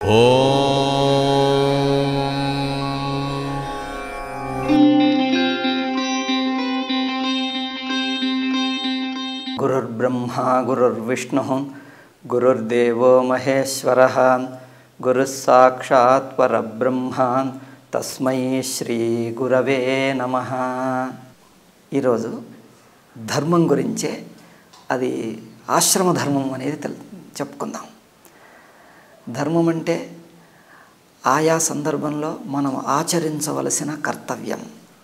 ॐ గురుర్బ్రహ్మ గురుర్విష్ణు గురుర్దేవో మహేశ్వర గురుः సాక్షాత్ పరబ్రహ్మ తస్మై శ్రీ గురవే నమ ఈరోజు ధర్మం గురించే అది ఆశ్రమ ధర్మం అనేది తెల్ చెప్పుకుందాం ధర్మం అంటే ఆయా సందర్భంలో మనం ఆచరించవలసిన కర్తవ్యం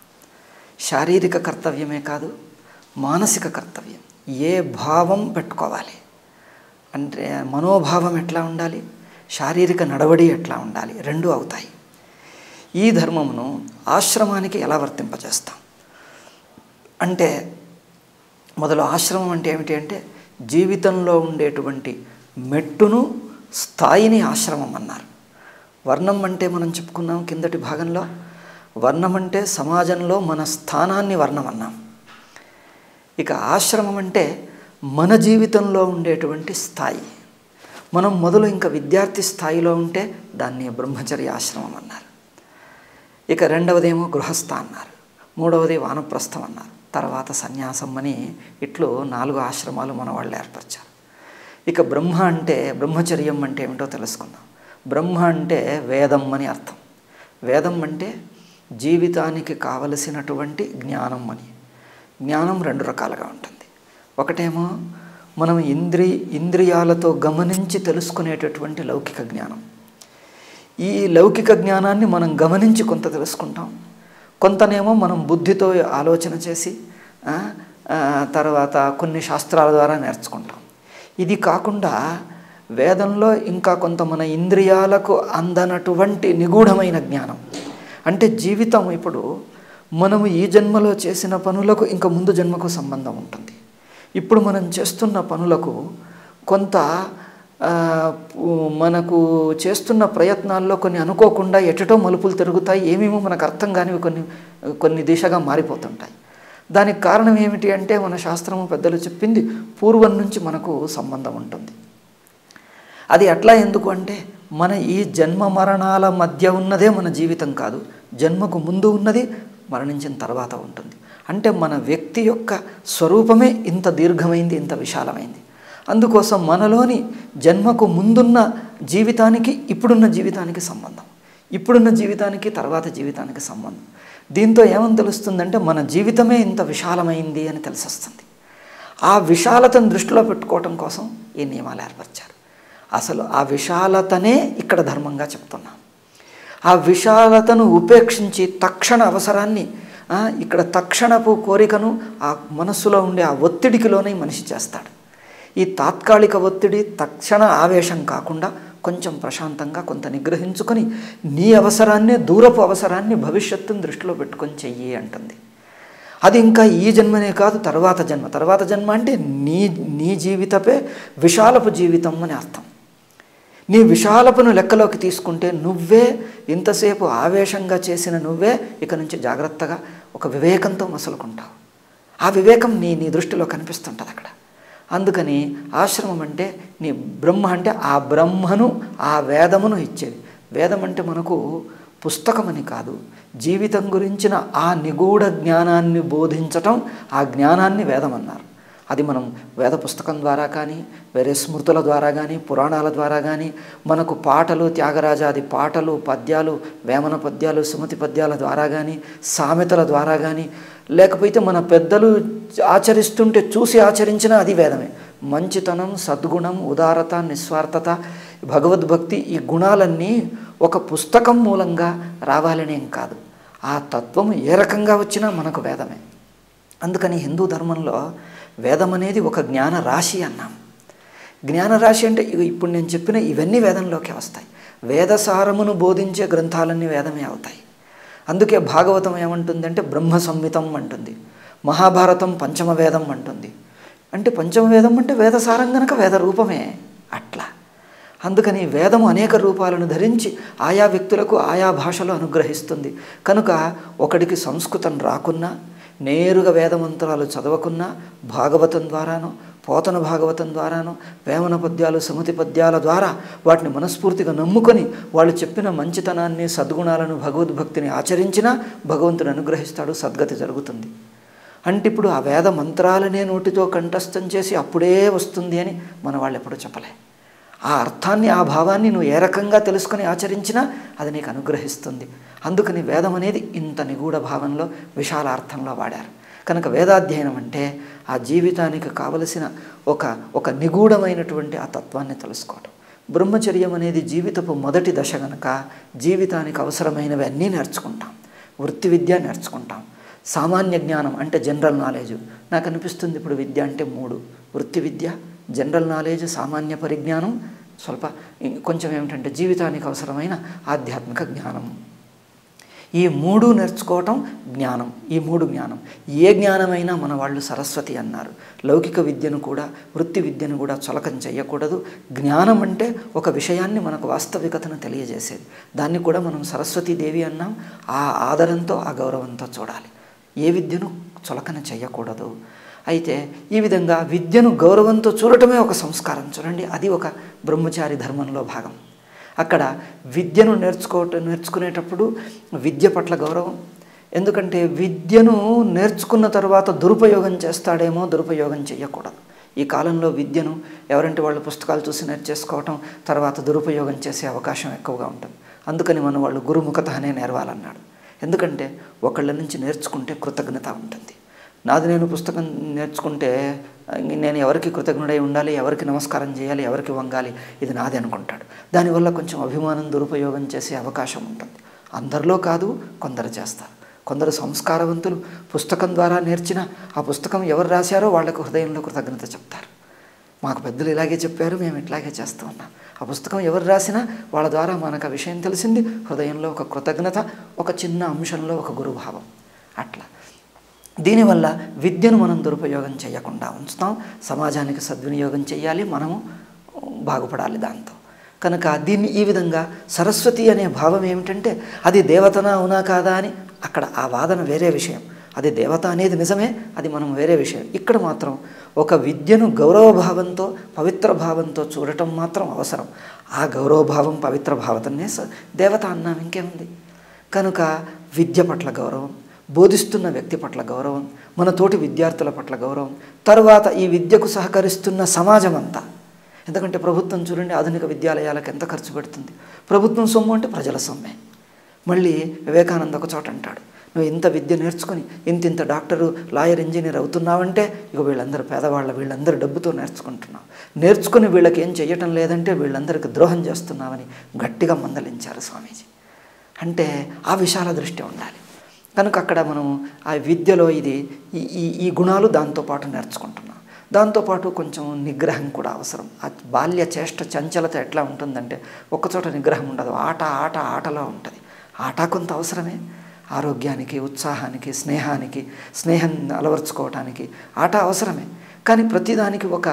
శారీరక కర్తవ్యమే కాదు మానసిక కర్తవ్యం ఏ భావం పెట్టుకోవాలి అంటే మనోభావం ఎట్లా ఉండాలి శారీరక నడవడి ఎట్లా ఉండాలి రెండు అవుతాయి ఈ ధర్మమును ఆశ్రమానికి ఎలా వర్తింపజేస్తాం అంటే మొదలు ఆశ్రమం అంటే ఏమిటి అంటే జీవితంలో ఉండేటువంటి మెట్టును స్థాయిని ఆశ్రమం అన్నారు వర్ణం అంటే మనం చెప్పుకున్నాం కిందటి భాగంలో వర్ణం అంటే సమాజంలో మన స్థానాన్ని వర్ణం అన్నాం ఇక ఆశ్రమం అంటే మన జీవితంలో ఉండేటువంటి స్థాయి మనం మొదలు ఇంకా విద్యార్థి స్థాయిలో ఉంటే దాన్ని బ్రహ్మచర్య ఆశ్రమం అన్నారు ఇక రెండవదేమో గృహస్థ అన్నారు మూడవది వానప్రస్థం అన్నారు తర్వాత సన్యాసం అని ఇట్లు నాలుగు ఆశ్రమాలు మన వాళ్ళు ఏర్పరిచారు ఇక బ్రహ్మ అంటే బ్రహ్మచర్యం అంటే ఏమిటో తెలుసుకుందాం బ్రహ్మ అంటే వేదం అని అర్థం వేదం అంటే జీవితానికి కావలసినటువంటి జ్ఞానం అని జ్ఞానం రెండు రకాలుగా ఉంటుంది ఒకటేమో మనం ఇంద్రి ఇంద్రియాలతో గమనించి తెలుసుకునేటటువంటి లౌకిక జ్ఞానం ఈ లౌకిక జ్ఞానాన్ని మనం గమనించి కొంత తెలుసుకుంటాం కొంతనేమో మనం బుద్ధితో ఆలోచన చేసి ఆ, ఆ, తర్వాత కొన్ని శాస్త్రాల ద్వారా నేర్చుకుంటాం ఇది కాకుండా వేదంలో ఇంకా కొంత మన ఇంద్రియాలకు అందనటువంటి నిగూఢమైన జ్ఞానం అంటే జీవితం ఇప్పుడు మనము ఈ జన్మలో చేసిన పనులకు ఇంకా ముందు జన్మకు సంబంధం ఉంటుంది ఇప్పుడు మనం చేస్తున్న పనులకు కొంత ఆ, పు- మనకు చేస్తున్న ప్రయత్నాల్లో కొన్ని అనుకోకుండా ఎటటో మలుపులు తిరుగుతాయి ఏమేమో మనకు అర్థం కానివి కొన్ని కొన్ని దిశగా మారిపోతుంటాయి దానికి కారణం ఏమిటి అంటే మన శాస్త్రము పెద్దలు చెప్పింది పూర్వం నుంచి మనకు సంబంధం ఉంటుంది అది అట్లా ఎందుకు అంటే మన ఈ జన్మ మరణాల మధ్య ఉన్నదే మన జీవితం కాదు జన్మకు ముందు ఉన్నది మరణించిన తర్వాత ఉంటుంది అంటే మన వ్యక్తి యొక్క స్వరూపమే ఇంత దీర్ఘమైంది ఇంత విశాలమైంది అందుకోసం మనలోని జన్మకు ముందున్న జీవితానికి ఇప్పుడున్న జీవితానికి సంబంధం ఇప్పుడున్న జీవితానికి తర్వాత జీవితానికి సంబంధం దీంతో ఏమని తెలుస్తుందంటే మన జీవితమే ఇంత విశాలమైంది అని తెలిసొస్తుంది ఆ విశాలతను దృష్టిలో పెట్టుకోవటం కోసం ఈ నియమాలు ఏర్పరిచారు అసలు ఆ విశాలతనే ఇక్కడ ధర్మంగా చెప్తున్నాం ఆ విశాలతను ఉపేక్షించి తక్షణ అవసరాన్ని ఆ, ఇక్కడ తక్షణపు కోరికను ఆ మనస్సులో ఉండే ఆ ఒత్తిడికిలోనే మనిషి చేస్తాడు ఈ తాత్కాలిక ఒత్తిడి తక్షణ ఆవేశం కాకుండా కొంచెం ప్రశాంతంగా కొంత నిగ్రహించుకొని నీ అవసరాన్నే దూరపు అవసరాన్ని భవిష్యత్తును దృష్టిలో పెట్టుకొని చెయ్యి అంటుంది అది ఇంకా ఈ జన్మనే కాదు తర్వాత జన్మ తర్వాత జన్మ అంటే నీ నీ జీవితపే విశాలపు జీవితం అని అర్థం నీ విశాలపును లెక్కలోకి తీసుకుంటే నువ్వే ఇంతసేపు ఆవేశంగా చేసిన నువ్వే ఇక నుంచి జాగ్రత్తగా ఒక వివేకంతో మసులుకుంటావు ఆ వివేకం నీ నీ దృష్టిలో కనిపిస్తుంటుంది అక్కడ అందుకని ఆశ్రమం అంటే నీ బ్రహ్మ అంటే ఆ బ్రహ్మను ఆ వేదమును ఇచ్చేది వేదం అంటే మనకు పుస్తకమని కాదు జీవితం గురించిన ఆ నిగూఢ జ్ఞానాన్ని బోధించటం ఆ జ్ఞానాన్ని వేదం అన్నారు అది మనం వేద పుస్తకం ద్వారా కానీ వేరే స్మృతుల ద్వారా కానీ పురాణాల ద్వారా కానీ మనకు పాటలు త్యాగరాజాది పాటలు పద్యాలు వేమన పద్యాలు సుమతి పద్యాల ద్వారా కానీ సామెతల ద్వారా కానీ లేకపోతే మన పెద్దలు ఆచరిస్తుంటే చూసి ఆచరించిన అది వేదమే మంచితనం సద్గుణం ఉదారత నిస్వార్థత భగవద్భక్తి ఈ గుణాలన్నీ ఒక పుస్తకం మూలంగా రావాలనేం కాదు ఆ తత్వం ఏ రకంగా వచ్చినా మనకు వేదమే అందుకని హిందూ ధర్మంలో వేదం అనేది ఒక జ్ఞాన రాశి అన్నాం జ్ఞాన రాశి అంటే ఇగో ఇప్పుడు నేను చెప్పిన ఇవన్నీ వేదంలోకి వస్తాయి వేదసారమును బోధించే గ్రంథాలన్నీ వేదమే అవుతాయి అందుకే భాగవతం ఏమంటుందంటే బ్రహ్మ సంహితం అంటుంది మహాభారతం పంచమ వేదం అంటుంది అంటే పంచమ వేదం అంటే వేదసారం గనక వేద రూపమే అట్లా అందుకని వేదము అనేక రూపాలను ధరించి ఆయా వ్యక్తులకు ఆయా భాషలో అనుగ్రహిస్తుంది కనుక ఒకడికి సంస్కృతం రాకున్నా నేరుగా వేదమంత్రాలు చదవకున్నా భాగవతం ద్వారానో పోతన భాగవతం ద్వారాను వేమన పద్యాలు సుమతి పద్యాల ద్వారా వాటిని మనస్ఫూర్తిగా నమ్ముకొని వాళ్ళు చెప్పిన మంచితనాన్ని సద్గుణాలను భగవద్భక్తిని ఆచరించినా భగవంతుడు అనుగ్రహిస్తాడు సద్గతి జరుగుతుంది అంటే ఇప్పుడు ఆ వేద మంత్రాలనే నోటితో కంఠస్థం చేసి అప్పుడే వస్తుంది అని మన వాళ్ళు ఎప్పుడూ చెప్పలే ఆ అర్థాన్ని ఆ భావాన్ని నువ్వు ఏ రకంగా తెలుసుకొని ఆచరించినా అది నీకు అనుగ్రహిస్తుంది అందుకని వేదం అనేది ఇంత నిగూఢ భావంలో విశాల అర్థంలో వాడారు కనుక వేదాధ్యయనం అంటే ఆ జీవితానికి కావలసిన ఒక ఒక నిగూఢమైనటువంటి ఆ తత్వాన్ని తెలుసుకోవటం బ్రహ్మచర్యం అనేది జీవితపు మొదటి దశ గనక జీవితానికి అవసరమైనవి అన్నీ నేర్చుకుంటాం వృత్తి విద్య నేర్చుకుంటాం సామాన్య జ్ఞానం అంటే జనరల్ నాలెడ్జ్ నాకు అనిపిస్తుంది ఇప్పుడు విద్య అంటే మూడు వృత్తి విద్య జనరల్ నాలెడ్జ్ సామాన్య పరిజ్ఞానం స్వల్ప కొంచెం ఏమిటంటే జీవితానికి అవసరమైన ఆధ్యాత్మిక జ్ఞానం ఈ మూడు నేర్చుకోవటం జ్ఞానం ఈ మూడు జ్ఞానం ఏ జ్ఞానమైనా మన వాళ్ళు సరస్వతి అన్నారు లౌకిక విద్యను కూడా వృత్తి విద్యను కూడా చులకం చేయకూడదు జ్ఞానం అంటే ఒక విషయాన్ని మనకు వాస్తవికతను తెలియజేసేది దాన్ని కూడా మనం సరస్వతీదేవి అన్నాం ఆ ఆదరంతో ఆ గౌరవంతో చూడాలి ఏ విద్యను చులకన చేయకూడదు అయితే ఈ విధంగా విద్యను గౌరవంతో చూడటమే ఒక సంస్కారం చూడండి అది ఒక బ్రహ్మచారి ధర్మంలో భాగం అక్కడ విద్యను నేర్చుకోవటం నేర్చుకునేటప్పుడు విద్య పట్ల గౌరవం ఎందుకంటే విద్యను నేర్చుకున్న తర్వాత దురుపయోగం చేస్తాడేమో దురుపయోగం చేయకూడదు ఈ కాలంలో విద్యను ఎవరంటే వాళ్ళు పుస్తకాలు చూసి నేర్చేసుకోవటం తర్వాత దురుపయోగం చేసే అవకాశం ఎక్కువగా ఉంటుంది అందుకని మనం వాళ్ళు గురుముఖతనే నేర్వాలన్నాడు ఎందుకంటే ఒకళ్ళ నుంచి నేర్చుకుంటే కృతజ్ఞత ఉంటుంది నాది నేను పుస్తకం నేర్చుకుంటే నేను ఎవరికి కృతజ్ఞుడై ఉండాలి ఎవరికి నమస్కారం చేయాలి ఎవరికి వంగాలి ఇది నాది అనుకుంటాడు దానివల్ల కొంచెం అభిమానం దురుపయోగం చేసే అవకాశం ఉంటుంది అందరిలో కాదు కొందరు చేస్తారు కొందరు సంస్కారవంతులు పుస్తకం ద్వారా నేర్చిన ఆ పుస్తకం ఎవరు రాశారో వాళ్ళకు హృదయంలో కృతజ్ఞత చెప్తారు మాకు పెద్దలు ఇలాగే చెప్పారు మేము ఇట్లాగే చేస్తూ ఉన్నాం ఆ పుస్తకం ఎవరు రాసినా వాళ్ళ ద్వారా మనకు ఆ విషయం తెలిసింది హృదయంలో ఒక కృతజ్ఞత ఒక చిన్న అంశంలో ఒక గురుభావం అట్లా దీనివల్ల విద్యను మనం దురుపయోగం చేయకుండా ఉంచుతాం సమాజానికి సద్వినియోగం చేయాలి మనము బాగుపడాలి దాంతో కనుక దీన్ని ఈ విధంగా సరస్వతి అనే భావం ఏమిటంటే అది దేవతనా అవునా కాదా అని అక్కడ ఆ వాదన వేరే విషయం అది దేవత అనేది నిజమే అది మనం వేరే విషయం ఇక్కడ మాత్రం ఒక విద్యను గౌరవభావంతో పవిత్ర భావంతో చూడటం మాత్రం అవసరం ఆ గౌరవభావం పవిత్ర భావతనే దేవత అన్నాం ఇంకేముంది కనుక విద్య పట్ల గౌరవం బోధిస్తున్న వ్యక్తి పట్ల గౌరవం మన తోటి విద్యార్థుల పట్ల గౌరవం తరువాత ఈ విద్యకు సహకరిస్తున్న సమాజం అంతా ఎందుకంటే ప్రభుత్వం చూడండి ఆధునిక విద్యాలయాలకు ఎంత ఖర్చు పెడుతుంది ప్రభుత్వం సొమ్ము అంటే ప్రజల సొమ్మే మళ్ళీ వివేకానంద ఒక చోట అంటాడు నువ్వు ఇంత విద్య నేర్చుకుని ఇంత ఇంత డాక్టరు లాయర్ ఇంజనీర్ అవుతున్నావంటే ఇక వీళ్ళందరూ పేదవాళ్ళ వీళ్ళందరూ డబ్బుతో నేర్చుకుంటున్నావు నేర్చుకుని వీళ్ళకి ఏం చేయటం లేదంటే వీళ్ళందరికీ ద్రోహం చేస్తున్నావని గట్టిగా మందలించారు స్వామీజీ అంటే ఆ విశాల దృష్టి ఉండాలి కనుక అక్కడ మనం ఆ విద్యలో ఇది ఈ ఈ గుణాలు దాంతోపాటు నేర్చుకుంటున్నాం దాంతోపాటు కొంచెం నిగ్రహం కూడా అవసరం ఆ బాల్య చేష్ట చంచలత ఎట్లా ఉంటుందంటే ఒక్కచోట నిగ్రహం ఉండదు ఆట ఆట ఆటలో ఉంటుంది ఆట కొంత అవసరమే ఆరోగ్యానికి ఉత్సాహానికి స్నేహానికి స్నేహం అలవర్చుకోవటానికి ఆట అవసరమే కానీ ప్రతిదానికి ఒక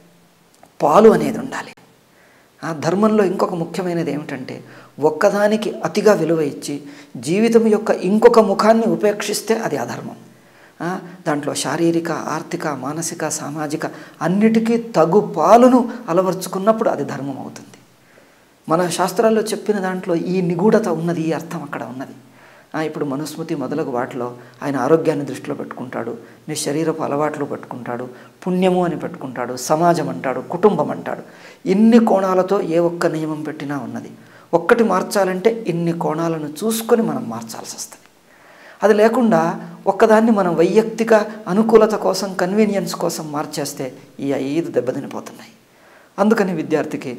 పాలు అనేది ఉండాలి ఆ ధర్మంలో ఇంకొక ముఖ్యమైనది ఏమిటంటే ఒక్కదానికి అతిగా విలువ ఇచ్చి జీవితం యొక్క ఇంకొక ముఖాన్ని ఉపేక్షిస్తే అది అధర్మం దాంట్లో శారీరక ఆర్థిక మానసిక సామాజిక అన్నిటికీ తగు పాలును అలవర్చుకున్నప్పుడు అది ధర్మం అవుతుంది మన శాస్త్రాల్లో చెప్పిన దాంట్లో ఈ నిగూఢత ఉన్నది ఈ అర్థం అక్కడ ఉన్నది ఇప్పుడు మనుస్మృతి మొదలగు వాటిలో ఆయన ఆరోగ్యాన్ని దృష్టిలో పెట్టుకుంటాడు నీ శరీరపు అలవాట్లు పెట్టుకుంటాడు పుణ్యము అని పెట్టుకుంటాడు సమాజం అంటాడు కుటుంబం అంటాడు ఇన్ని కోణాలతో ఏ ఒక్క నియమం పెట్టినా ఉన్నది ఒక్కటి మార్చాలంటే ఇన్ని కోణాలను చూసుకొని మనం మార్చాల్సి వస్తుంది అది లేకుండా ఒక్కదాన్ని మనం వైయక్తిక అనుకూలత కోసం కన్వీనియన్స్ కోసం మార్చేస్తే ఈ ఐదు దెబ్బతినిపోతున్నాయి అందుకని విద్యార్థికి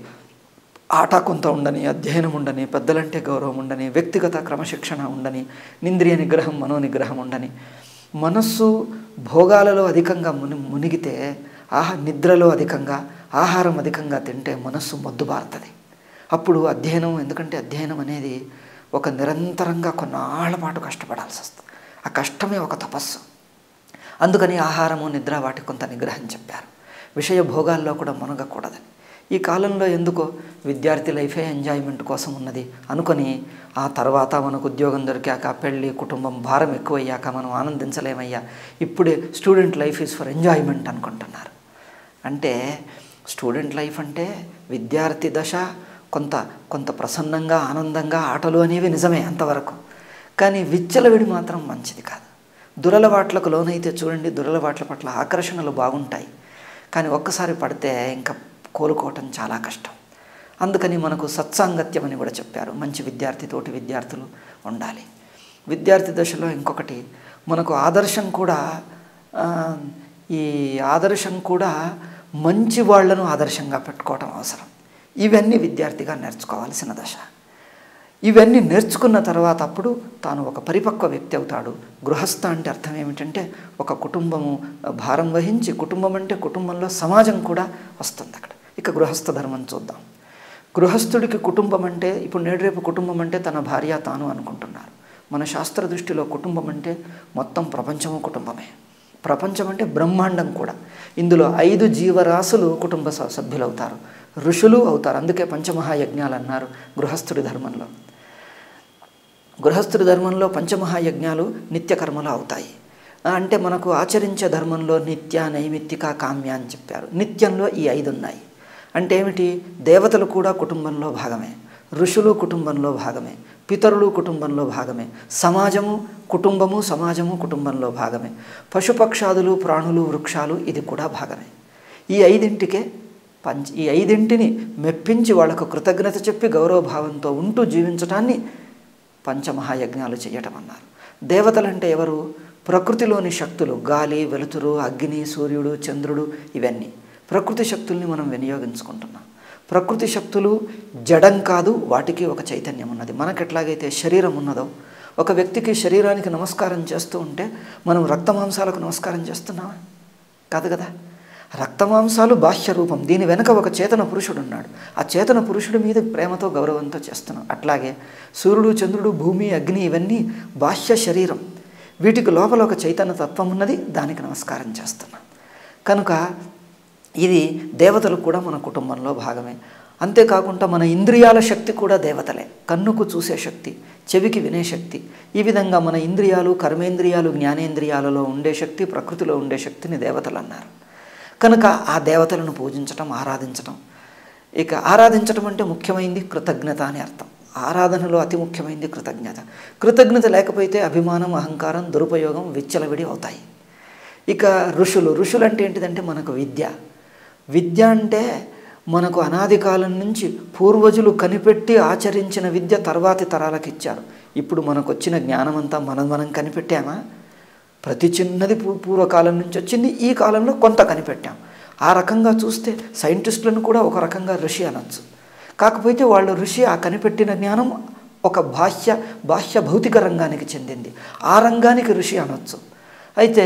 ఆట కొంత ఉండని అధ్యయనం ఉండని పెద్దలంటే గౌరవం ఉండని వ్యక్తిగత క్రమశిక్షణ ఉండని నింద్రియ నిగ్రహం మనోనిగ్రహం ఉండని మనస్సు భోగాలలో అధికంగా ముని మునిగితే ఆహా నిద్రలో అధికంగా ఆహారం అధికంగా తింటే మనస్సు మొద్దుబారుతుంది అప్పుడు అధ్యయనం ఎందుకంటే అధ్యయనం అనేది ఒక నిరంతరంగా కొన్నాళ్ల పాటు కష్టపడాల్సి వస్తుంది ఆ కష్టమే ఒక తపస్సు అందుకని ఆహారము నిద్ర వాటి కొంత నిగ్రహం చెప్పారు విషయ భోగాల్లో కూడా మునగకూడదని ఈ కాలంలో ఎందుకో విద్యార్థి లైఫే ఎంజాయ్మెంట్ కోసం ఉన్నది అనుకొని ఆ తర్వాత మనకు ఉద్యోగం దొరికాక పెళ్ళి కుటుంబం భారం ఎక్కువయ్యాక మనం ఆనందించలేమయ్యా ఇప్పుడే student life is for enjoyment అనుకుంటున్నారు అంటే స్టూడెంట్ లైఫ్ అంటే విద్యార్థి దశ కొంత కొంత ప్రసన్నంగా ఆనందంగా ఆటలు అనేవి నిజమే అంతవరకు కానీ విచ్చలవిడి మాత్రం మంచిది కాదు దురలవాట్లకు లోనైతే చూడండి దురలవాట్ల పట్ల ఆకర్షణలు బాగుంటాయి కానీ ఒక్కసారి పడితే ఇంకా కోలుకోవటం చాలా కష్టం అందుకని మనకు సత్సాంగత్యం అని కూడా చెప్పారు మంచి విద్యార్థి తోటి విద్యార్థులు ఉండాలి విద్యార్థి దశలో ఇంకొకటి మనకు ఆదర్శం కూడా ఆ, ఈ ఆదర్శం కూడా మంచి వాళ్లను ఆదర్శంగా పెట్టుకోవటం అవసరం ఇవన్నీ విద్యార్థిగా నేర్చుకోవాల్సిన దశ ఇవన్నీ నేర్చుకున్న తర్వాత అప్పుడు తాను ఒక పరిపక్వ వ్యక్తి అవుతాడు గృహస్థ అంటే అర్థం ఏమిటంటే ఒక కుటుంబము భారం వహించి కుటుంబం అంటే కుటుంబంలో సమాజం కూడా వస్తుంది అక్కడ ఇక గృహస్థ ధర్మం చూద్దాం గృహస్థుడికి కుటుంబం అంటే ఇప్పుడు నేడు రేపు కుటుంబం అంటే తన భార్య తాను అనుకుంటున్నారు మన శాస్త్ర దృష్టిలో కుటుంబం అంటే మొత్తం ప్రపంచము కుటుంబమే ప్రపంచం అంటే బ్రహ్మాండం కూడా ఇందులో ఐదు జీవరాశులు కుటుంబ స- సభ్యులవుతారు ఋషులు అవుతారు అందుకే పంచమహాయజ్ఞాలు అన్నారు గృహస్థుడి ధర్మంలో గృహస్థుడి ధర్మంలో పంచమహాయజ్ఞాలు నిత్యకర్మలు అవుతాయి ఆ, అంటే మనకు ఆచరించే ధర్మంలో నిత్య నైమిత్తిక కామ్య అని చెప్పారు నిత్యంలో ఈ ఐదు ఉన్నాయి అంటే ఏమిటి దేవతలు కూడా కుటుంబంలో భాగమే ఋషులు కుటుంబంలో భాగమే పితరులు కుటుంబంలో భాగమే సమాజము కుటుంబము సమాజము కుటుంబంలో భాగమే పశుపక్షాదులు ప్రాణులు వృక్షాలు ఇది కూడా భాగమే ఈ ఐదింటికే పంచ ఈ ఐదింటిని మెప్పించి వాళ్ళకు కృతజ్ఞత చెప్పి గౌరవభావంతో ఉంటూ జీవించటాన్ని పంచమహాయజ్ఞాలు చేయటం అన్నారు దేవతలంటే ఎవరు ప్రకృతిలోని శక్తులు గాలి వెలుతురు అగ్ని సూర్యుడు చంద్రుడు ఇవన్నీ ప్రకృతి శక్తుల్ని మనం వినియోగించుకుంటున్నాం ప్రకృతి శక్తులు జడం కాదు వాటికి ఒక చైతన్యం ఉన్నది మనకు ఎట్లాగైతే శరీరం ఉన్నదో ఒక వ్యక్తికి శరీరానికి నమస్కారం చేస్తూ ఉంటే మనం రక్తమాంసాలకు నమస్కారం చేస్తున్నామా కాదు కదా రక్తమాంసాలు బాహ్య రూపం దీని వెనుక ఒక చేతన పురుషుడు ఉన్నాడు ఆ చేతన పురుషుడి మీద ప్రేమతో గౌరవంతో చేస్తున్నాం అట్లాగే సూర్యుడు చంద్రుడు భూమి అగ్ని ఇవన్నీ బాహ్య శరీరం వీటికి లోపల ఒక చైతన్య తత్వం ఉన్నది దానికి నమస్కారం చేస్తున్నాం కనుక ఇది దేవతలు కూడా మన కుటుంబంలో భాగమే అంతేకాకుండా మన ఇంద్రియాల శక్తి కూడా దేవతలే కన్నుకు చూసే శక్తి చెవికి వినే శక్తి ఈ విధంగా మన ఇంద్రియాలు కర్మేంద్రియాలు జ్ఞానేంద్రియాలలో ఉండే శక్తి ప్రకృతిలో ఉండే శక్తిని దేవతలు అన్నారు కనుక ఆ దేవతలను పూజించటం ఆరాధించటం ఇక ఆరాధించటం అంటే ముఖ్యమైనది కృతజ్ఞత అని అర్థం ఆరాధనలో అతి ముఖ్యమైనది కృతజ్ఞత కృతజ్ఞత లేకపోతే అభిమానం అహంకారం దురుపయోగం విచ్చలవిడి అవుతాయి ఇక ఋషులు ఋషులు అంటే ఏంటిదంటే మనకు విద్య విద్య అంటే మనకు అనాది కాలం నుంచి పూర్వజులు కనిపెట్టి ఆచరించిన విద్య తర్వాతి తరాలకు ఇచ్చారు ఇప్పుడు మనకు వచ్చిన జ్ఞానం అంతా మనం మనం కనిపెట్టామా ప్రతి చిన్నది పూ పూర్వకాలం నుంచి వచ్చింది ఈ కాలంలో కొంత కనిపెట్టాం ఆ రకంగా చూస్తే సైంటిస్టులను కూడా ఒక రకంగా ఋషి అనొచ్చు కాకపోతే వాళ్ళు ఋషి ఆ కనిపెట్టిన జ్ఞానం ఒక బాహ్య బాహ్య భౌతిక రంగానికి చెందింది ఆ రంగానికి ఋషి అనొచ్చు అయితే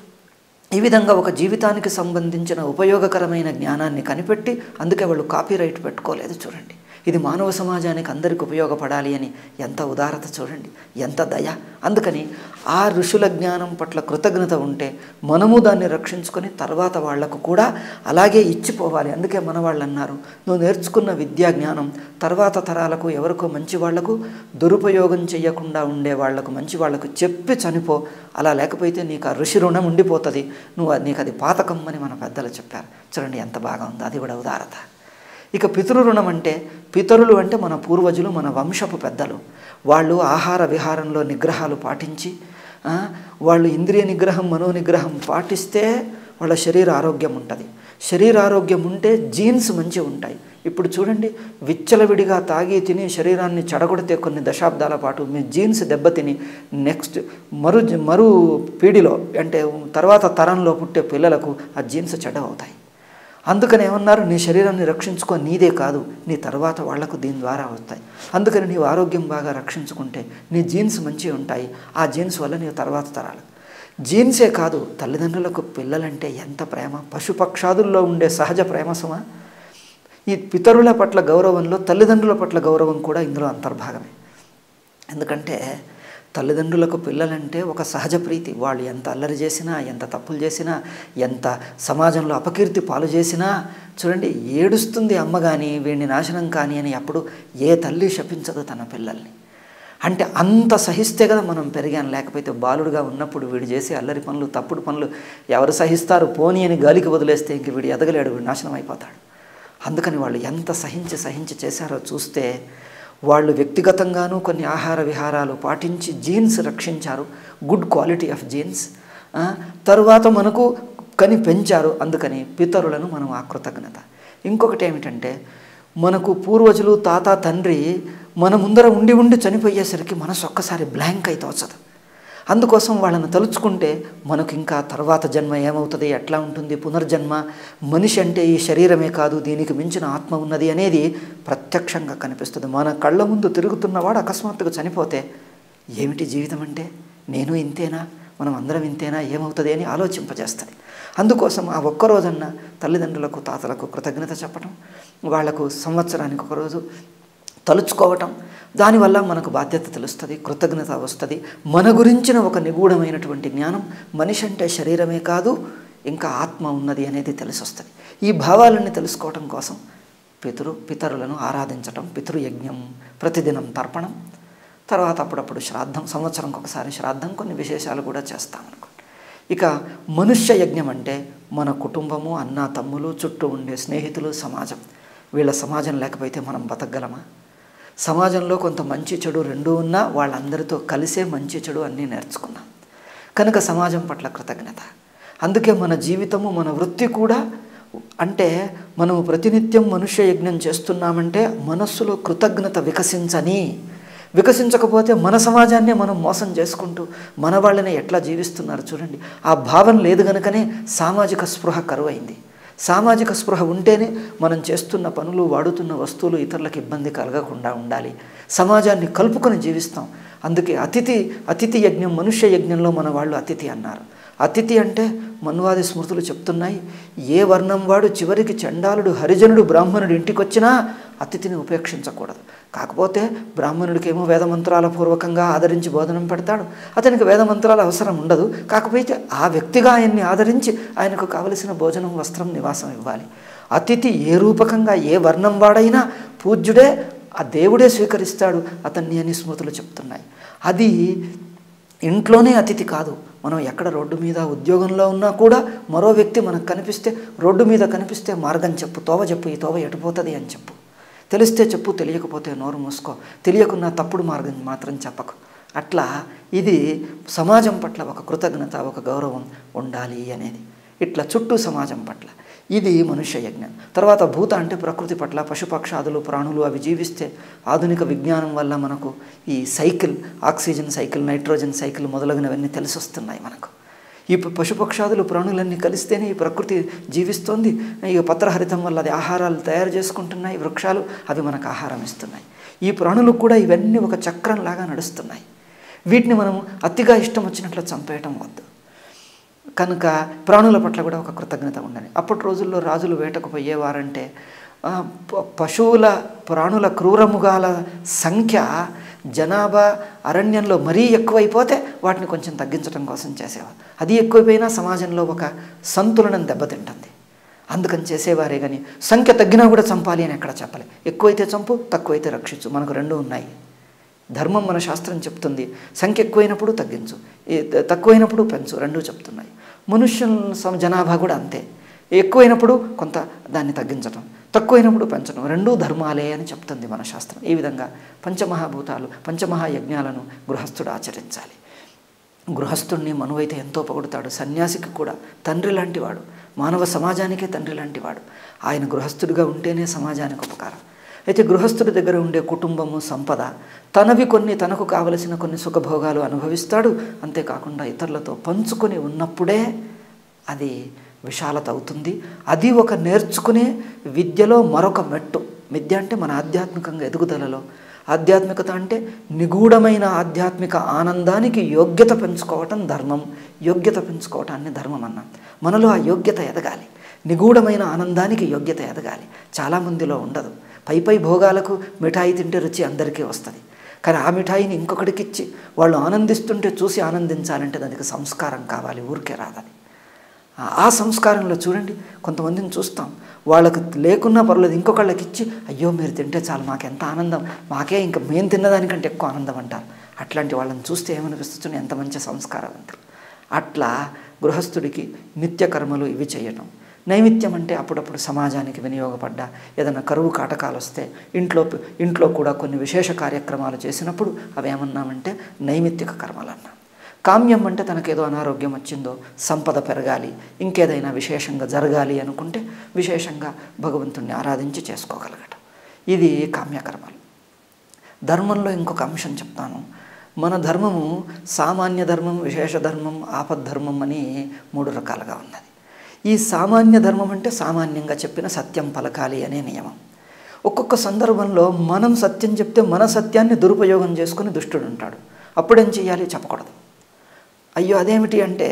ఈ విధంగా ఒక జీవితానికి సంబంధించిన ఉపయోగకరమైన జ్ఞానాన్ని కనిపెట్టి అందుకే వాళ్ళు కాపీరైట్ పెట్టుకోలేదు చూడండి ఇది మానవ సమాజానికి అందరికి ఉపయోగపడాలి అని ఎంత ఉదారత చూడండి ఎంత దయ అందుకని ఆ ఋషుల జ్ఞానం పట్ల కృతజ్ఞత ఉంటే మనము దాన్ని రక్షించుకొని తర్వాత వాళ్లకు కూడా అలాగే ఇచ్చిపోవాలి అందుకే మన వాళ్ళు అన్నారు నువ్వు నేర్చుకున్న విద్యా జ్ఞానం తర్వాత తరాలకు ఎవరికో మంచి వాళ్లకు దురుపయోగం చేయకుండా ఉండే వాళ్లకు మంచి వాళ్లకు చెప్పి చనిపో అలా లేకపోతే నీకు ఆ ఋషి రుణం ఉండిపోతుంది నువ్వు అది- నీకు అది పాతకం అని మన పెద్దలు చెప్పారు చూడండి ఎంత బాగా ఉందో అది కూడా ఉదారత ఇక పితృరుణం అంటే పితరులు అంటే మన పూర్వజులు మన వంశపు పెద్దలు వాళ్ళు ఆహార విహారంలో నిగ్రహాలు పాటించి ఆ, వాళ్ళు ఇంద్రియ నిగ్రహం మనో నిగ్రహం పాటిస్తే వాళ్ళ శరీర ఆరోగ్యం ఉంటుంది శరీర ఆరోగ్యం ఉంటే జీన్స్ మంచిగా ఉంటాయి ఇప్పుడు చూడండి విచ్చలవిడిగా తాగి తిని శరీరాన్ని చెడగొడితే కొన్ని దశాబ్దాల పాటు మీ జీన్స్ దెబ్బతిని నెక్స్ట్ మరు మరు పీడిలో అంటే తర్వాత తరంలో పుట్టే పిల్లలకు ఆ జీన్స్ చెడ్డవవుతాయి అందుకని ఏమన్నారు నీ శరీరాన్ని రక్షించుకో నీదే కాదు నీ తర్వాత వాళ్లకు దీని ద్వారా వస్తాయి అందుకని నీవు ఆరోగ్యం బాగా రక్షించుకుంటే నీ జీన్స్ మంచిగా ఉంటాయి ఆ జీన్స్ వల్ల నీవు తర్వాత తరాలు జీన్సే కాదు తల్లిదండ్రులకు పిల్లలంటే ఎంత ప్రేమ పశుపక్షాదుల్లో ఉండే సహజ ప్రేమ సుమ ఈ పితరుల పట్ల గౌరవంలో తల్లిదండ్రుల పట్ల గౌరవం కూడా ఇందులో అంతర్భాగమే ఎందుకంటే తల్లిదండ్రులకు పిల్లలంటే ఒక సహజ ప్రీతి వాళ్ళు ఎంత అల్లరి చేసినా ఎంత తప్పులు చేసినా ఎంత సమాజంలో అపకీర్తి పాలు చేసినా చూడండి ఏడుస్తుంది అమ్మ కానీ వీడిని నాశనం కానీ అని అప్పుడు ఏ తల్లి శపించదు తన పిల్లల్ని అంటే అంత సహిస్తే కదా మనం పెరిగాం లేకపోతే బాలుడుగా ఉన్నప్పుడు వీడు చేసే అల్లరి పనులు తప్పుడు పనులు ఎవరు సహిస్తారు పోనీ అని గాలికి వదిలేస్తే ఇంక వీడు ఎదగలేడు వీడు నాశనం అయిపోతాడు అందుకని వాళ్ళు ఎంత సహించి సహించి చేశారో చూస్తే వాళ్ళు వ్యక్తిగతంగానూ కొన్ని ఆహార విహారాలు పాటించి జీన్స్ రక్షించారు గుడ్ క్వాలిటీ ఆఫ్ జీన్స్ తరువాత మనకు కని పెంచారు అందుకని పితరులను మనం ఆ కృతజ్ఞత ఇంకొకటి ఏమిటంటే మనకు పూర్వజులు తాత తండ్రి మన ముందర ఉండి ఉండి చనిపోయేసరికి మనసు ఒక్కసారి బ్లాంక్ అయితే తోచదు అందుకోసం వాళ్ళని తలుచుకుంటే మనకు ఇంకా తర్వాత జన్మ ఏమవుతుంది ఎట్లా ఉంటుంది పునర్జన్మ మనిషి అంటే ఈ శరీరమే కాదు దీనికి మించిన ఆత్మ ఉన్నది అనేది ప్రత్యక్షంగా కనిపిస్తుంది మన కళ్ళ ముందు తిరుగుతున్నవాడు అకస్మాత్తుగా చనిపోతే ఏమిటి జీవితం అంటే నేను ఇంతేనా మనం అందరం ఇంతేనా ఏమవుతుంది అని ఆలోచింపజేస్తుంది అందుకోసం ఆ ఒక్క రోజన్న తల్లిదండ్రులకు తాతలకు కృతజ్ఞత చెప్పడం వాళ్లకు సంవత్సరానికి ఒకరోజు తలుచుకోవటం దానివల్ల మనకు బాధ్యత తెలుస్తుంది కృతజ్ఞత వస్తుంది మన గురించిన ఒక నిగూఢమైనటువంటి జ్ఞానం మనిషి అంటే శరీరమే కాదు ఇంకా ఆత్మ ఉన్నది అనేది తెలిసి వస్తుంది ఈ భావాలన్నీ తెలుసుకోవటం కోసం పితరు పితరులను ఆరాధించటం పితృయజ్ఞం ప్రతిదినం తర్పణం తర్వాత అప్పుడప్పుడు శ్రాద్ధం సంవత్సరంకి ఒకసారి శ్రాద్ధం కొన్ని విశేషాలు కూడా చేస్తామనుకోండి ఇక మనుష్య యజ్ఞం అంటే మన కుటుంబము అన్న తమ్ములు చుట్టూ ఉండే స్నేహితులు సమాజం వీళ్ళ సమాజం లేకపోతే మనం బతకగలమా సమాజంలో కొంత మంచి చెడు రెండూ ఉన్నా వాళ్ళందరితో కలిసే మంచి చెడు అన్నీ నేర్చుకున్నాం కనుక సమాజం పట్ల కృతజ్ఞత అందుకే మన జీవితము మన వృత్తి కూడా అంటే మనము ప్రతినిత్యం మనుష్య యజ్ఞం చేస్తున్నామంటే మనస్సులో కృతజ్ఞత వికసించని వికసించకపోతే మన సమాజాన్నే మనం మోసం చేసుకుంటూ మన వాళ్ళని ఎట్లా జీవిస్తున్నారు చూడండి ఆ భావన లేదు గనుకనే సామాజిక స్పృహ కరువైంది సామాజిక స్పృహ ఉంటేనే మనం చేస్తున్న పనులు వాడుతున్న వస్తువులు ఇతరులకు ఇబ్బంది కలగకుండా ఉండాలి సమాజాన్ని కలుపుకొని జీవిస్తాం అందుకే అతిథి అతిథి యజ్ఞం మనుష్య యజ్ఞంలో మన వాళ్ళు అతిథి అన్నారు అతిథి అంటే మన్వాది స్మృతులు చెప్తున్నాయి ఏ వర్ణం వాడు చివరికి చండాలుడు హరిజనుడు బ్రాహ్మణుడు ఇంటికి వచ్చినా అతిథిని ఉపేక్షించకూడదు కాకపోతే బ్రాహ్మణుడికేమో వేదమంత్రాల పూర్వకంగా ఆదరించి బోధనం పెడతాడు అతనికి వేదమంత్రాల అవసరం ఉండదు కాకపోతే ఆ వ్యక్తిగా ఆయన్ని ఆదరించి ఆయనకు కావలసిన భోజనం వస్త్రం నివాసం ఇవ్వాలి అతిథి ఏ రూపకంగా ఏ వర్ణం వాడైనా పూజ్యుడే ఆ దేవుడే స్వీకరిస్తాడు అతన్ని అని స్మృతులు చెప్తున్నాయి అది ఇంట్లోనే అతిథి కాదు మనం ఎక్కడ రోడ్డు మీద ఉద్యోగంలో ఉన్నా కూడా మరో వ్యక్తి మనకు కనిపిస్తే రోడ్డు మీద కనిపిస్తే మార్గం చెప్పు తోవ చెప్పు ఈ తోవ ఎటుపోతుంది అని చెప్పు తెలిస్తే చెప్పు తెలియకపోతే నోరు మూసుకో తెలియకున్నా తప్పుడు మార్గం మాత్రం చెప్పకు అట్లా ఇది సమాజం పట్ల ఒక కృతజ్ఞత ఒక గౌరవం ఉండాలి అనేది ఇట్లా చుట్టూ సమాజం పట్ల ఇది మనుష్య యజ్ఞం తర్వాత భూత అంటే ప్రకృతి పట్ల పశుపక్షాదులు ప్రాణులు అవి జీవిస్తే ఆధునిక విజ్ఞానం వల్ల మనకు ఈ cycle oxygen cycle nitrogen cycle మొదలగునవన్నీ తెలిసి వస్తున్నాయి మనకు ఈ పశుపక్షాదులు ప్రాణులన్నీ కలిస్తేనే ఈ ప్రకృతి జీవిస్తోంది ఇక పత్రహరితం వల్ల అది ఆహారాలు తయారు చేసుకుంటున్నాయి వృక్షాలు అవి మనకు ఆహారం ఇస్తున్నాయి ఈ ప్రాణులకు కూడా ఇవన్నీ ఒక చక్రంలాగా నడుస్తున్నాయి వీటిని మనం అతిగా ఇష్టం వచ్చినట్లు చంపేయటం వద్దు కనుక ప్రాణుల పట్ల కూడా ఒక కృతజ్ఞత ఉండాలి అప్పటి రోజుల్లో రాజులు వేటకు పోయేవారంటే పశువుల ప్రాణుల క్రూరముగాల సంఖ్య జనాభా అరణ్యంలో మరీ ఎక్కువైపోతే వాటిని కొంచెం తగ్గించడం కోసం చేసేవారు అది ఎక్కువైపోయినా సమాజంలో ఒక సంతులనం దెబ్బతింటుంది అందుకని చేసేవారే కానీ సంఖ్య తగ్గినా కూడా చంపాలి అని ఎక్కడ చెప్పలే ఎక్కువైతే చంపు తక్కువైతే రక్షించు మనకు రెండు ఉన్నాయి ధర్మం మన శాస్త్రం చెప్తుంది సంఖ్య ఎక్కువైనప్పుడు తగ్గించు తక్కువైనప్పుడు పెంచు రెండూ చెప్తున్నాయి మనుష్యుల జనాభా కూడా అంతే ఎక్కువైనప్పుడు కొంత దాన్ని తగ్గించటం తక్కువైనప్పుడు పెంచడం రెండూ ధర్మాలే అని చెప్తుంది మన శాస్త్రం ఈ విధంగా పంచమహాభూతాలు పంచమహాయజ్ఞాలను గృహస్థుడు ఆచరించాలి గృహస్థుడిని మనువైతే ఎంతో పొగుడుతాడు సన్యాసికి కూడా తండ్రి లాంటివాడు మానవ సమాజానికే తండ్రి లాంటివాడు ఆయన గృహస్థుడిగా ఉంటేనే సమాజానికి ఉపకారం అయితే గృహస్థుడి దగ్గర ఉండే కుటుంబము సంపద తనవి కొన్ని తనకు కావలసిన కొన్ని సుఖభోగాలు అనుభవిస్తాడు అంతేకాకుండా ఇతరులతో పంచుకొని ఉన్నప్పుడే అది విశాలత అవుతుంది అది ఒక నేర్చుకునే విద్యలో మరొక మెట్టు విద్య అంటే మన ఆధ్యాత్మికంగా ఎదుగుదలలో ఆధ్యాత్మికత అంటే నిగూఢమైన ఆధ్యాత్మిక ఆనందానికి యోగ్యత పెంచుకోవటం ధర్మం యోగ్యత పెంచుకోవటాన్ని ధర్మం అన్నాం మనలో ఆ యోగ్యత ఎదగాలి నిగూఢమైన ఆనందానికి యోగ్యత ఎదగాలి చాలామందిలో ఉండదు పై పై భోగాలకు మిఠాయి తింటే రుచి అందరికీ వస్తుంది కానీ ఆ మిఠాయిని ఇంకొకటికి ఇచ్చి వాళ్ళు ఆనందిస్తుంటే చూసి ఆనందించాలంటే దానికి సంస్కారం కావాలి ఊరికే రాదని ఆ సంస్కారంలో చూడండి కొంతమందిని చూస్తాం వాళ్ళకు లేకున్నా పర్లేదు ఇంకొకళ్ళకి ఇచ్చి అయ్యో మీరు తింటే చాలు మాకెంత ఆనందం మాకే ఇంకా మేము తిన్నదానికంటే ఎక్కువ ఆనందం అంటారు అట్లాంటి వాళ్ళని చూస్తే ఏమనిపిస్తుంది ఎంత మంచి సంస్కారవంతులు అట్లా గృహస్థుడికి నిత్య కర్మలు ఇవి చేయటం నైమిత్యం అంటే అప్పుడప్పుడు సమాజానికి వినియోగపడ్డ ఏదైనా కరువు కాటకాలు వస్తే ఇంట్లో ఇంట్లో కూడా కొన్ని విశేష కార్యక్రమాలు చేసినప్పుడు అవి ఏమన్నామంటే నైమిత్తిక కర్మలు అన్నాం కామ్యం అంటే తనకేదో అనారోగ్యం వచ్చిందో సంపద పెరగాలి ఇంకేదైనా విశేషంగా జరగాలి అనుకుంటే విశేషంగా భగవంతుణ్ణి ఆరాధించి చేసుకోగలగటం ఇది కామ్యకర్మలు ధర్మంలో ఇంకొక అంశం చెప్తాను మన ధర్మము సామాన్య ధర్మం విశేష ధర్మం ఆపద్ధర్మం అని మూడు రకాలుగా ఉన్నది ఈ సామాన్య ధర్మం అంటే సామాన్యంగా చెప్పిన సత్యం పలకాలి అనే నియమం ఒక్కొక్క సందర్భంలో మనం సత్యం చెప్తే మన సత్యాన్ని దురుపయోగం చేసుకుని దుష్టుడు ఉంటాడు అప్పుడేం చేయాలి చెప్పకూడదు అయ్యో అదేమిటి అంటే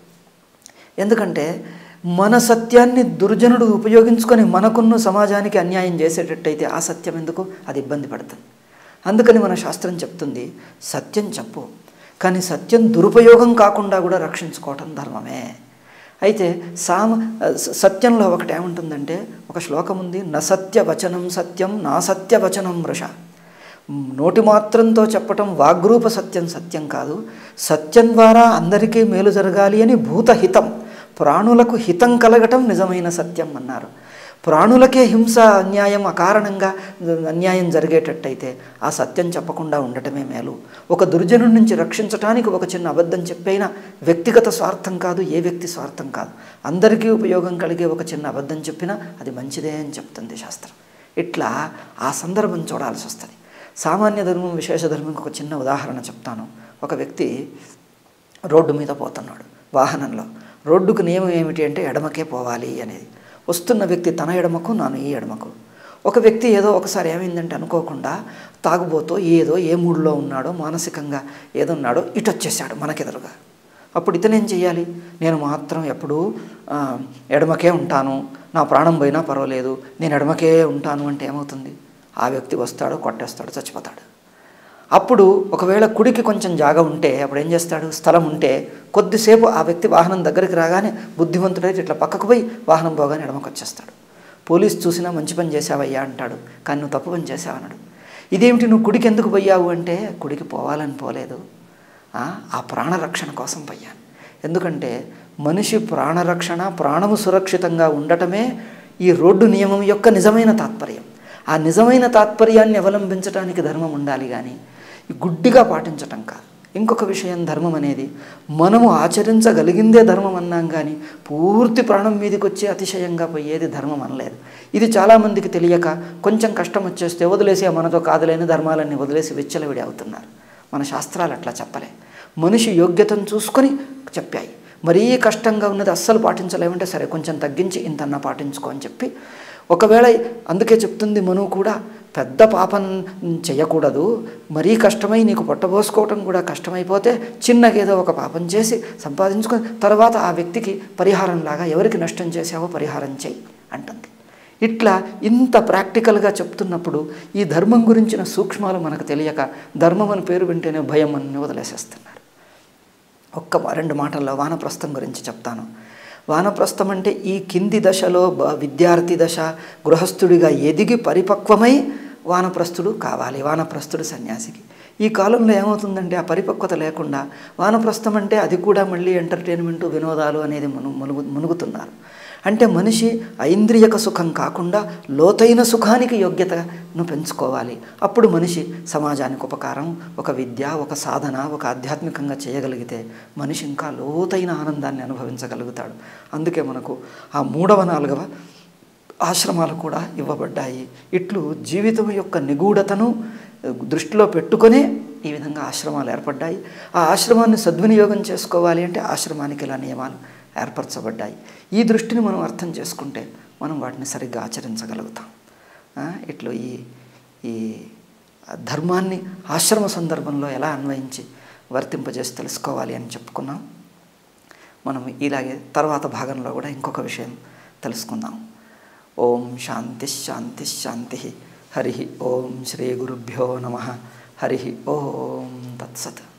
ఎందుకంటే మన సత్యాన్ని దుర్జనుడు ఉపయోగించుకొని మనకున్న సమాజానికి అన్యాయం చేసేటట్టయితే ఆ సత్యం ఎందుకు అది ఇబ్బంది పడుతుంది అందుకని మన శాస్త్రం చెప్తుంది సత్యం చెప్పు కానీ సత్యం దురుపయోగం కాకుండా కూడా రక్షించుకోవటం ధర్మమే అయితే సామ సత్యంలో ఒకటి ఏముంటుందంటే ఒక శ్లోకం ఉంది నసత్య వచనం సత్యం నా సత్య వచనం వృష నోటి మాత్రంతో చెప్పటం వాగ్రూప సత్యం సత్యం కాదు సత్యం ద్వారా అందరికీ మేలు జరగాలి అని భూతహితం ప్రాణులకు హితం కలగటం నిజమైన సత్యం అన్నారు ప్రాణులకే హింస అన్యాయం అకారణంగా అన్యాయం జరిగేటట్టయితే ఆ సత్యం చెప్పకుండా ఉండటమే మేలు ఒక దుర్జనుడి నుంచి రక్షించడానికి ఒక చిన్న అబద్ధం చెప్పైనా వ్యక్తిగత స్వార్థం కాదు ఏ వ్యక్తి స్వార్థం కాదు అందరికీ ఉపయోగం కలిగే ఒక చిన్న అబద్ధం చెప్పినా అది మంచిదే అని చెప్తుంది శాస్త్రం ఇట్లా ఆ సందర్భం చూడాల్సి వస్తుంది సామాన్య ధర్మం విశేష ధర్మంకి ఒక చిన్న ఉదాహరణ చెప్తాను ఒక వ్యక్తి రోడ్డు మీద పోతున్నాడు వాహనంలో రోడ్డుకు నియమం ఏమిటి అంటే ఎడమకే పోవాలి అనేది వస్తున్న వ్యక్తి తన ఎడమకు నాను ఈ ఎడమకు ఒక వ్యక్తి ఏదో ఒకసారి ఏమైందంటే అనుకోకుండా తాగుబోతో ఏదో ఏ మూడులో ఉన్నాడో మానసికంగా ఏదో ఉన్నాడో ఇటు వచ్చేసాడు మనకెదురుగా అప్పుడు ఇతనేం చేయాలి నేను మాత్రం ఎప్పుడూ ఎడమకే ఉంటాను నా ప్రాణం పోయినా పర్వాలేదు నేను ఎడమకే ఉంటాను అంటే ఏమవుతుంది ఆ వ్యక్తి వస్తాడు కొట్టేస్తాడు చచ్చిపోతాడు అప్పుడు ఒకవేళ కుడికి కొంచెం జాగ ఉంటే అప్పుడు ఏం చేస్తాడు స్థలం ఉంటే కొద్దిసేపు ఆ వ్యక్తి వాహనం దగ్గరికి రాగానే బుద్ధిమంతుడైతే ఇట్లా పక్కకు పోయి వాహనం పోగానే ఎడమకు వచ్చేస్తాడు పోలీస్ చూసినా మంచి పని చేసావయ్యా అంటాడు కానీ నువ్వు తప్పు పని చేసావన్నాడు ఇదేమిటి నువ్వు కుడికి ఎందుకు పోయావు అంటే కుడికి పోవాలని పోలేదు ఆ ప్రాణరక్షణ కోసం పోయాను ఎందుకంటే మనిషి ప్రాణరక్షణ ప్రాణము సురక్షితంగా ఉండటమే ఈ రోడ్డు నియమం యొక్క నిజమైన తాత్పర్యం ఆ నిజమైన తాత్పర్యాన్ని అవలంబించడానికి ధర్మం ఉండాలి కానీ గుడ్డిగా పాటించటం కాదు ఇంకొక విషయం ధర్మం అనేది మనము ఆచరించగలిగిందే ధర్మం అన్నాం కానీ పూర్తి ప్రాణం మీదకి వచ్చి అతిశయంగా పోయేది ధర్మం అనలేదు ఇది చాలామందికి తెలియక కొంచెం కష్టం వచ్చేస్తే వదిలేసి మనతో కాదులేని ధర్మాలన్నీ వదిలేసి విచ్చలవిడి అవుతున్నారు మన శాస్త్రాలు అట్లా చెప్పలే మనిషి యోగ్యతను చూసుకొని చెప్పాయి మరీ కష్టంగా ఉన్నది అస్సలు పాటించలేమంటే సరే కొంచెం తగ్గించి ఇంతన్నా పాటించుకో అని చెప్పి ఒకవేళ అందుకే చెప్తుంది మనువు కూడా పెద్ద పాపం చేయకూడదు మరీ కష్టమై నీకు పొట్టబోసుకోవటం కూడా కష్టమైపోతే చిన్నగేదో ఒక పాపం చేసి సంపాదించుకొని తర్వాత ఆ వ్యక్తికి పరిహారంలాగా ఎవరికి నష్టం చేసావో పరిహారం చేయి అంటుంది ఇట్లా ఇంత ప్రాక్టికల్గా చెప్తున్నప్పుడు ఈ ధర్మం గురించిన సూక్ష్మాలు మనకు తెలియక ధర్మం అని పేరు వింటేనే భయం అని వదిలేసేస్తున్నారు ఒక్క రెండు మాటల్లో వానప్రస్థం గురించి చెప్తాను వానప్రస్థం అంటే ఈ కింది దశలో విద్యార్థి దశ గృహస్థుడిగా ఎదిగి పరిపక్వమై వానప్రస్థుడు కావాలి వానప్రస్థుడు సన్యాసికి ఈ కాలంలో ఏమవుతుందంటే ఆ పరిపక్వత లేకుండా వానప్రస్థం అంటే అది కూడా మళ్ళీ ఎంటర్టైన్మెంటు వినోదాలు అనేది మును మునుగు మునుగుతున్నారు అంటే మనిషి ఐంద్రియక సుఖం కాకుండా లోతైన సుఖానికి యోగ్యతను పెంచుకోవాలి అప్పుడు మనిషి సమాజానికి ఉపకారం ఒక విద్య ఒక సాధన ఒక ఆధ్యాత్మికంగా చేయగలిగితే మనిషి ఇంకా లోతైన ఆనందాన్ని అనుభవించగలుగుతాడు అందుకే మనకు ఆ మూడవ నాలుగవ ఆశ్రమాలు కూడా ఇవ్వబడ్డాయి ఇట్లు జీవితం యొక్క నిగూఢతను దృష్టిలో పెట్టుకొనే ఈ విధంగా ఆశ్రమాలు ఏర్పడ్డాయి ఆ ఆశ్రమాన్ని సద్వినియోగం చేసుకోవాలి అంటే ఆశ్రమానికి ఇలా నియమాలు ఏర్పరచబడ్డాయి ఈ దృష్టిని మనం అర్థం చేసుకుంటే మనం వాటిని సరిగ్గా ఆచరించగలుగుతాం ఇట్లు ఈ ఈ ధర్మాన్ని ఆశ్రమ సందర్భంలో ఎలా అన్వయించి వర్తింపజేసి తెలుసుకోవాలి అని చెప్పుకున్నాం మనం ఇలాగే తర్వాత భాగంలో కూడా ఇంకొక విషయం తెలుసుకుందాం ఓం శాంతి శాంతి శాంతి హరి ఓం శ్రీ గురుభ్యో నమ హరి ఓం తత్సత్